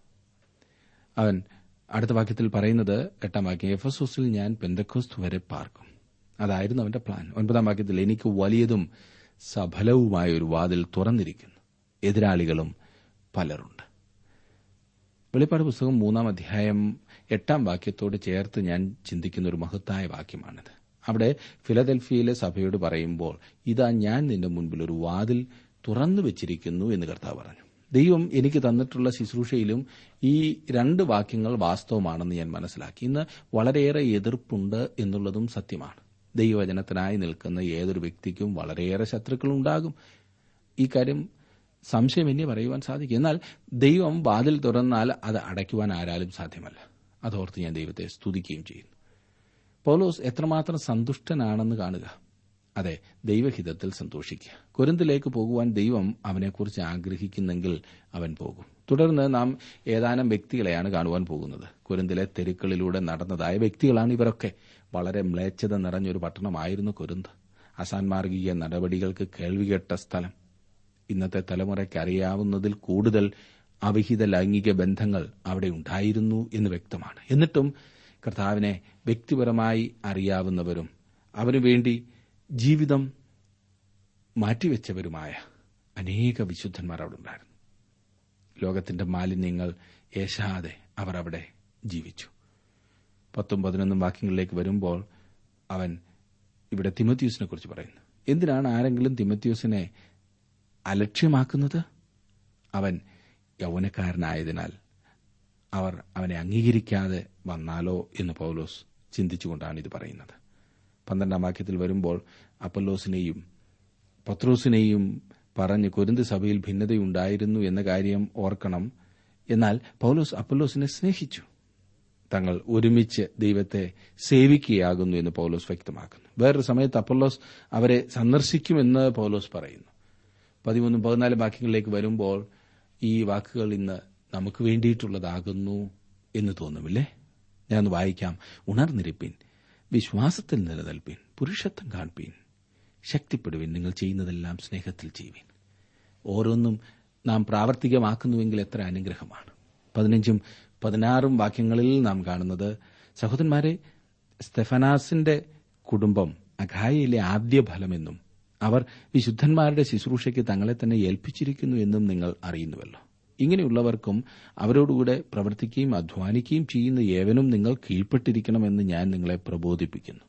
അവൻ അടുത്ത വാക്യത്തിൽ പറയുന്നത് എട്ടാം വാക്യം എഫസോസിൽ ഞാൻ പെന്തക്കോസ്ത് വരെ പാർക്കും അതായിരുന്നു അവന്റെ പ്ലാൻ ഒൻപതാം വാക്യത്തിൽ എനിക്ക് വലിയതും സഫലവുമായ ഒരു വാതിൽ തുറന്നിരിക്കുന്നു എതിരാളികളും പലരുണ്ട് വെളിപ്പാട് പുസ്തകം മൂന്നാം അധ്യായം എട്ടാം വാക്യത്തോട് ചേർത്ത് ഞാൻ ചിന്തിക്കുന്ന ഒരു മഹത്തായ വാക്യമാണിത് അവിടെ ഫിലദൽഫിയയിലെ സഭയോട് പറയുമ്പോൾ ഇതാ ഞാൻ നിന്റെ മുൻപിൽ ഒരു വാതിൽ തുറന്നു വെച്ചിരിക്കുന്നു എന്ന് കർത്താവ് പറഞ്ഞു ദൈവം എനിക്ക് തന്നിട്ടുള്ള ശുശ്രൂഷയിലും ഈ രണ്ട് വാക്യങ്ങൾ വാസ്തവമാണെന്ന് ഞാൻ മനസ്സിലാക്കി ഇന്ന് വളരെയേറെ എതിർപ്പുണ്ട് എന്നുള്ളതും സത്യമാണ് ദൈവവചനത്തിനായി നിൽക്കുന്ന ഏതൊരു വ്യക്തിക്കും വളരെയേറെ ശത്രുക്കളുണ്ടാകും ഈ കാര്യം സംശയമന്യേ പറയുവാൻ സാധിക്കും എന്നാൽ ദൈവം വാതിൽ തുറന്നാൽ അത് അടയ്ക്കുവാൻ ആരാലും സാധ്യമല്ല അതോർത്ത് ഞാൻ ദൈവത്തെ സ്തുതിക്കുകയും ചെയ്യുന്നു പൗലോസ് എത്രമാത്രം സന്തുഷ്ടനാണെന്ന് കാണുക അതെ ദൈവഹിതത്തിൽ സന്തോഷിക്കുക കുരുന്തിലേക്ക് പോകുവാൻ ദൈവം അവനെക്കുറിച്ച് ആഗ്രഹിക്കുന്നെങ്കിൽ അവൻ പോകും തുടർന്ന് നാം ഏതാനും വ്യക്തികളെയാണ് കാണുവാൻ പോകുന്നത് കുരുന്തിലെ തെരുക്കളിലൂടെ നടന്നതായ വ്യക്തികളാണ് ഇവരൊക്കെ വളരെ മ്ലേച്ഛത നിറഞ്ഞൊരു പട്ടണമായിരുന്നു കുരുന്ത് അസാൻമാർഗിക നടപടികൾക്ക് കേൾവികെട്ട സ്ഥലം ഇന്നത്തെ തലമുറയ്ക്ക് അറിയാവുന്നതിൽ കൂടുതൽ അവിഹിത ലൈംഗിക ബന്ധങ്ങൾ അവിടെ ഉണ്ടായിരുന്നു എന്ന് വ്യക്തമാണ് എന്നിട്ടും കർത്താവിനെ വ്യക്തിപരമായി അറിയാവുന്നവരും അവനുവേണ്ടി ജീവിതം മാറ്റിവെച്ചവരുമായ അനേക വിശുദ്ധന്മാർ അവിടെ ഉണ്ടായിരുന്നു ലോകത്തിന്റെ മാലിന്യങ്ങൾ ഏശാതെ അവർ അവിടെ ജീവിച്ചു പത്തും പതിനൊന്നും വാക്യങ്ങളിലേക്ക് വരുമ്പോൾ അവൻ ഇവിടെ തിമത്യൂസിനെ കുറിച്ച് പറയുന്നു എന്തിനാണ് ആരെങ്കിലും തിമത്യൂസിനെ അലക്ഷ്യമാക്കുന്നത് അവൻ യൗവനക്കാരനായതിനാൽ അവർ അവനെ അംഗീകരിക്കാതെ വന്നാലോ എന്ന് പൗലോസ് ചിന്തിച്ചുകൊണ്ടാണ് ഇത് പറയുന്നത് പന്ത്രണ്ടാം വാക്യത്തിൽ വരുമ്പോൾ അപ്പല്ലോസിനെയും പത്രോസിനെയും പറഞ്ഞ് കൊരിന്ത് സഭയിൽ ഭിന്നതയുണ്ടായിരുന്നു എന്ന കാര്യം ഓർക്കണം എന്നാൽ പൗലോസ് അപ്പല്ലോസിനെ സ്നേഹിച്ചു തങ്ങൾ ഒരുമിച്ച് ദൈവത്തെ സേവിക്കുകയാകുന്നു എന്ന് പൗലോസ് വ്യക്തമാക്കുന്നു വേറൊരു സമയത്ത് അപ്പല്ലോസ് അവരെ സന്ദർശിക്കുമെന്ന് പൗലോസ് പറയുന്നു പതിമൂന്നും പതിനാലും വാക്യങ്ങളിലേക്ക് വരുമ്പോൾ ഈ വാക്കുകൾ ഇന്ന് നമുക്ക് വേണ്ടിയിട്ടുള്ളതാകുന്നു എന്ന് തോന്നുമില്ലേ ഞാനൊന്ന് വായിക്കാം ഉണർന്നിരിപ്പിൻ വിശ്വാസത്തിൽ നിലനിൽപ്പിൻ പുരുഷത്വം കാൺപീൻ ശക്തിപ്പെടുവിൻ നിങ്ങൾ ചെയ്യുന്നതെല്ലാം സ്നേഹത്തിൽ ചെയ്യുവിൻ ഓരോന്നും നാം പ്രാവർത്തികമാക്കുന്നുവെങ്കിൽ എത്ര അനുഗ്രഹമാണ് പതിനഞ്ചും പതിനാറും വാക്യങ്ങളിൽ നാം കാണുന്നത് സഹോദരന്മാരെ സ്തെഫനാസിന്റെ കുടുംബം അഖായയിലെ ആദ്യ ഫലമെന്നും അവർ വിശുദ്ധന്മാരുടെ ശുശ്രൂഷയ്ക്ക് തങ്ങളെ തന്നെ ഏൽപ്പിച്ചിരിക്കുന്നു എന്നും നിങ്ങൾ അറിയുന്നുവല്ലോ ഇങ്ങനെയുള്ളവർക്കും അവരോടുകൂടെ പ്രവർത്തിക്കുകയും അധ്വാനിക്കുകയും ചെയ്യുന്ന ഏവനും നിങ്ങൾ കീഴ്പ്പെട്ടിരിക്കണമെന്ന് ഞാൻ നിങ്ങളെ പ്രബോധിപ്പിക്കുന്നു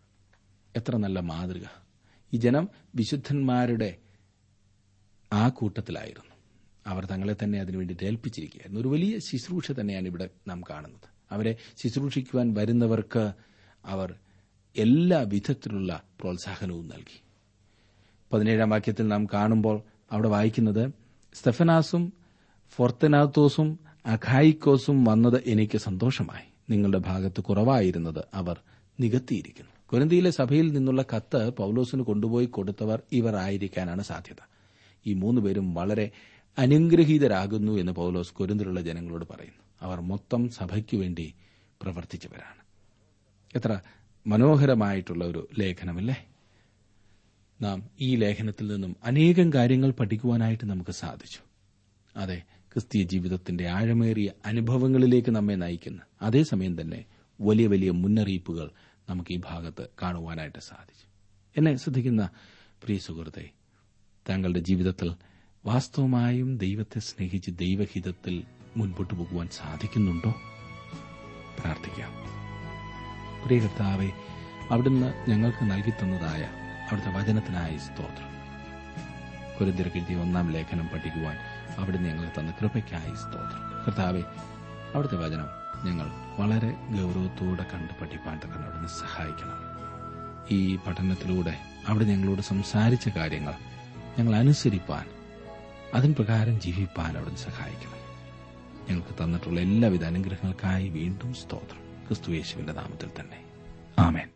എത്ര നല്ല മാതൃക ഈ ജനം വിശുദ്ധന്മാരുടെ ആ കൂട്ടത്തിലായിരുന്നു അവർ തങ്ങളെ തന്നെ അതിനുവേണ്ടി ഏൽപ്പിച്ചിരിക്കുകയായിരുന്നു ഒരു വലിയ ശുശ്രൂഷ തന്നെയാണ് ഇവിടെ നാം കാണുന്നത് അവരെ ശുശ്രൂഷിക്കുവാൻ വരുന്നവർക്ക് അവർ എല്ലാ വിധത്തിലുള്ള പ്രോത്സാഹനവും നൽകി പതിനേഴാം വാക്യത്തിൽ നാം കാണുമ്പോൾ അവിടെ വായിക്കുന്നത് സ്തെഫനാസും ഫോർത്തനാത്തോസും അഖായിക്കോസും വന്നത് എനിക്ക് സന്തോഷമായി നിങ്ങളുടെ ഭാഗത്ത് കുറവായിരുന്നത് അവർ നികത്തിയിരിക്കുന്നു കൊരിന്തിയിലെ സഭയിൽ നിന്നുള്ള കത്ത് പൌലോസിന് കൊണ്ടുപോയി കൊടുത്തവർ ഇവർ ആയിരിക്കാനാണ് സാധ്യത ഈ മൂന്നുപേരും വളരെ അനുഗ്രഹീതരാകുന്നു എന്ന് പൌലോസ് കൊരിന്തിലുള്ള ജനങ്ങളോട് പറയുന്നു അവർ മൊത്തം സഭയ്ക്കു വേണ്ടി പ്രവർത്തിച്ചവരാണ് എത്ര മനോഹരമായിട്ടുള്ള ഒരു ലേഖനമല്ലേ നാം ഈ ലേഖനത്തിൽ നിന്നും അനേകം കാര്യങ്ങൾ പഠിക്കുവാനായിട്ട് നമുക്ക് സാധിച്ചു അതെ ക്രിസ്തീയ ജീവിതത്തിന്റെ ആഴമേറിയ അനുഭവങ്ങളിലേക്ക് നമ്മെ നയിക്കുന്ന അതേസമയം തന്നെ വലിയ വലിയ മുന്നറിയിപ്പുകൾ നമുക്ക് ഈ ഭാഗത്ത് കാണുവാനായിട്ട് സാധിച്ചു എന്നെ ശ്രദ്ധിക്കുന്ന പ്രിയ സുഹൃത്തെ താങ്കളുടെ ജീവിതത്തിൽ വാസ്തവമായും ദൈവത്തെ സ്നേഹിച്ച് ദൈവഹിതത്തിൽ മുൻപോട്ട് പോകുവാൻ സാധിക്കുന്നുണ്ടോ പ്രാർത്ഥിക്കാം പ്രിയ കർത്താവെ അവിടുന്ന് ഞങ്ങൾക്ക് നൽകിത്തന്നതായ അവിടുത്തെ വചനത്തിനായി സ്തോത്രം കുരുതിരക്കെഴുതിയ ഒന്നാം ലേഖനം പഠിക്കുവാൻ അവിടുന്ന് ഞങ്ങൾക്ക് തന്ന കൃപയ്ക്കായി സ്തോത്രം കർത്താവെ അവിടുത്തെ വചനം ഞങ്ങൾ വളരെ ഗൗരവത്തോടെ കണ്ട് പഠിപ്പാൻ തക്കണം അവിടുന്ന് സഹായിക്കണം ഈ പഠനത്തിലൂടെ അവിടെ ഞങ്ങളോട് സംസാരിച്ച കാര്യങ്ങൾ ഞങ്ങൾ അനുസരിപ്പാൻ അതിന് പ്രകാരം ജീവിപ്പാൻ അവിടുന്ന് സഹായിക്കണം ഞങ്ങൾക്ക് തന്നിട്ടുള്ള എല്ലാവിധ അനുഗ്രഹങ്ങൾക്കായി വീണ്ടും സ്തോത്രം ക്രിസ്തുയേശുവിന്റെ നാമത്തിൽ തന്നെ ആമേൻ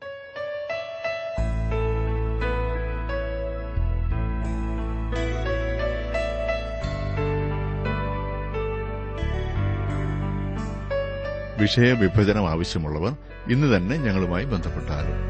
വിഷയവിഭജനം ആവശ്യമുള്ളവർ ഇന്ന് തന്നെ ഞങ്ങളുമായി ബന്ധപ്പെട്ടാലും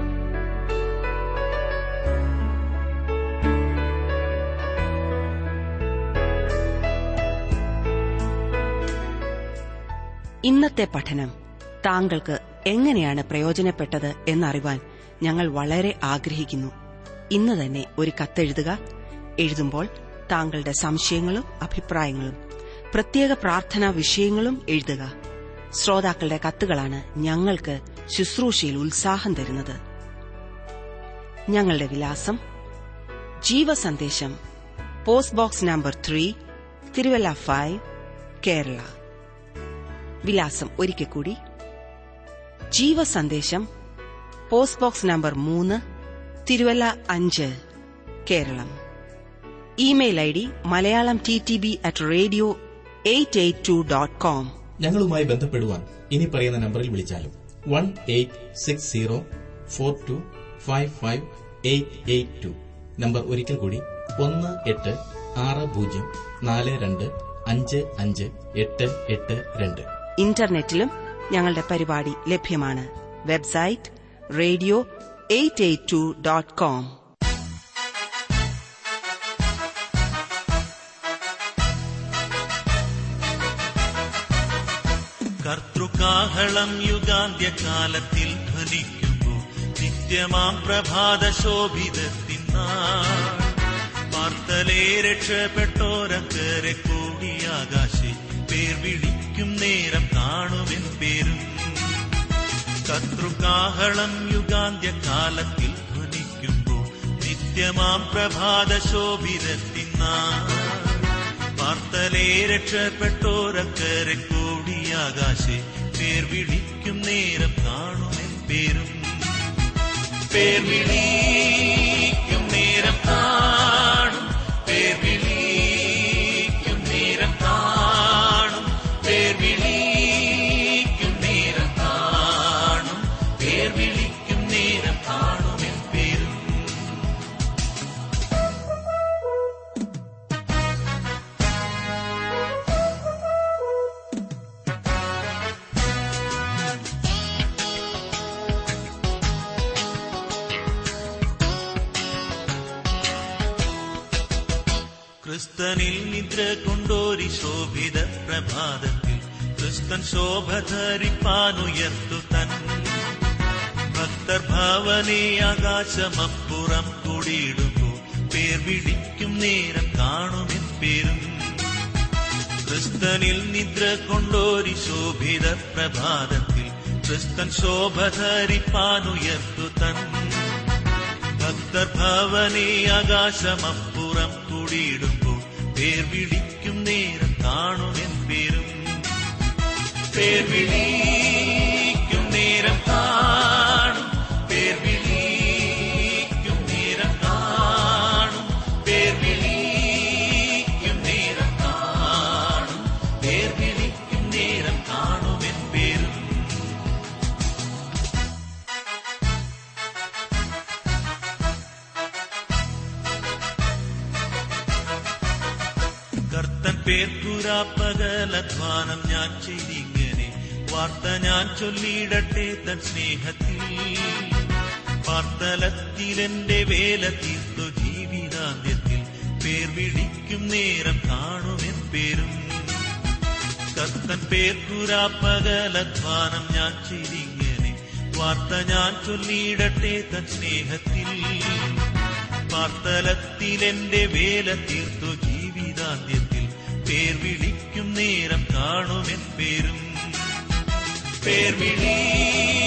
ഇന്നത്തെ പഠനം താങ്കൾക്ക് എങ്ങനെയാണ് പ്രയോജനപ്പെട്ടത് എന്നറിവാൻ ഞങ്ങൾ വളരെ ആഗ്രഹിക്കുന്നു ഇന്ന് തന്നെ ഒരു കത്തെഴുതുക എഴുതുമ്പോൾ താങ്കളുടെ സംശയങ്ങളും അഭിപ്രായങ്ങളും പ്രത്യേക പ്രാർത്ഥനാ വിഷയങ്ങളും എഴുതുക ശ്രോതാക്കളുടെ കത്തുകളാണ് ഞങ്ങൾക്ക് ശുശ്രൂഷയിൽ ഉത്സാഹം തരുന്നത് ഞങ്ങളുടെ വിലാസം Jeevasandesham post box number three Thiruvalla five Kerala വിലാസം ഒരിക്കൽ കൂടി ജീവസന്ദേശം പോസ്റ്റ് ബോക്സ് നമ്പർ മൂന്ന് തിരുവല്ല അഞ്ച് Keralam email I D Malayalam T T B at radio eight eight two dot com ഞങ്ങളുമായി ബന്ധപ്പെടുവാൻ ഇനി പറയുന്ന നമ്പറിൽ വിളിച്ചാലും one eight six zero four two five five eight eight two number ഒരിക്കൽ കൂടി ഒന്ന് എട്ട് ആറ് പൂജ്യം നാല് രണ്ട് അഞ്ച് അഞ്ച് എട്ട് എട്ട് രണ്ട് ഇന്റർനെറ്റിലും ഞങ്ങളുടെ പരിപാടി ലഭ്യമാണ് website radio eight eight two dot com കർത്തൃകാഹളം യുഗാന്ത്യകാലത്തിൽ ധ്വനിക്കുമ്പോ നിത്യമാം പ്രഭാത ശോഭിതത്തിനാൾ വാർത്തലേ രക്ഷപ്പെട്ടോരക്കരെ കൂടി ആകാശെ പേർ വിളിക്കും നേരം കാണുമെൻ പേരും കർത്തൃകാഹളം യുഗാന്ത്യകാലത്തിൽ ധ്വനിക്കുമ്പോ നിത്യമാം പ്രഭാത ശോഭിതത്തിനാൾ വാർത്തലേ രക്ഷപ്പെട്ടോരക്കരെ കൂടി ആകാശെ പേർ വിളിക്കും നേരം കാണുമെൻ പേരും പേർ വിളിക്കും നേരം കാണും പേർ വിളിക്കും നേരം കാണും പേർ വിളിക്കും നേരം കാണും പേർ വിളിക്കും നേരം കാണുമെൻ പേരും ക്രിസ്തനിൽ നിദ്ര കൊണ്ടോരി ശോഭിത പ്രഭാതത്തിൽ ക്രിസ്തൻ ശോഭ ധരിപ്പാനുയർത്തു തൻ ഭക്തർ ഭാവനെ ആകാശമപ്പുറം കൂടിയിടുമ്പോ പേർ വിളിക്കും നേരം കാണുമെൻ പേരും ക്രിസ്തനിൽ നിദ്ര കൊണ്ടോരി ശോഭിത പ്രഭാതത്തിൽ ക്രിസ്തൻ ശോഭ ധരിപ്പാനുയർത്തു തൻ ഭക്തർ ഭവനെ ആകാശമപ്പുറം കൂടിയിടുമ്പോൾ പേർ വിളിക്കും നേരം കാണുമെൻ പേരും പേർ വിളിക്കും നേരം കാണും പേർ വിളിക്കും നേരം കാണും പേർ വിളിക്കും നേരം കാണും പേർ വിളിക്കും നേരം കാണുമെൻ പേരും കർത്തൻ പേർക്കുരാപ്പകലധ്വാനം ഞാൻ ചെയ്തിങ്ങനെ വാർത്ത ഞാൻ ചൊല്ലിയിടട്ടെ തൻ സ്നേഹത്തിൽ പാർത്തലത്തിലെന്റെ വേല തീർത്തു ജീവിതാന്ത്യത്തിൽ പേർ വിളിക്കും നേരം കാണുമെൻ പേരും കർത്തൻ പേർക്കുരാപ്പകലധ്വാനം ഞാൻ ചെയ്തിങ്ങനെ വാർത്ത ഞാൻ ചൊല്ലിയിടട്ടെ തൻ സ്നേഹത്തിൽ പാർത്തലത്തിലെന്റെ വേല തീർത്തു ജീവിതാന്ത്യത്തിൽ പേർ വിളിക്കും നേരം കാണുമെൻ പേരും പേർ വിളി